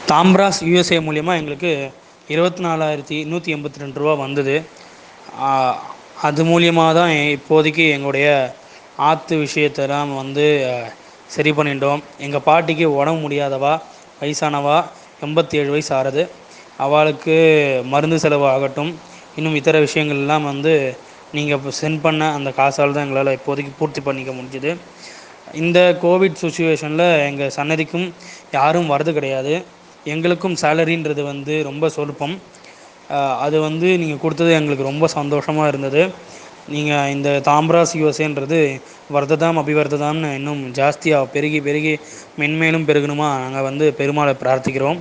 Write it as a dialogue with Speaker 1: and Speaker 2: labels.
Speaker 1: தாம்ராஸ் USA மூலிமா எங்களுக்கு இருபத்தி நாலாயிரத்தி நூற்றி எண்பத்தி ரெண்டு ரூபா வந்தது அது மூலியமாக தான் இப்போதைக்கு எங்களுடைய ஆற்று விஷயத்தெல்லாம் வந்து சரி பண்ணிட்டோம் எங்கள் பாட்டிக்கு உடம்பு முடியாதவா வயசானவா எண்பத்தி ஏழு வயசு ஆகுது அவளுக்கு மருந்து செலவு ஆகட்டும் இன்னும் இதர விஷயங்கள்லாம் வந்து நீங்கள் இப்போ சென்ட் பண்ண அந்த காசால் தான் எங்களால் இப்போதைக்கு பூர்த்தி பண்ணிக்க முடிஞ்சுது இந்த கோவிட் சுச்சுவேஷனில் எங்கள் சன்னதிக்கும் யாரும் வரது கிடையாது எங்களுக்கும் சேலரின்றது வந்து ரொம்ப சொற்பம் அது வந்து நீங்கள் கொடுத்தது எங்களுக்கு ரொம்ப சந்தோஷமாக இருந்தது நீங்கள் இந்த தாம்ராஸ் யூஎஸ்ஏன்றது வர்த்ததாம் அபிவர்த்ததாம்னு இன்னும் ஜாஸ்தியாக பெருகி பெருகி மென்மேலும் பெருகணுமா நாங்கள் வந்து பெருமாளை பிரார்த்திக்கிறோம்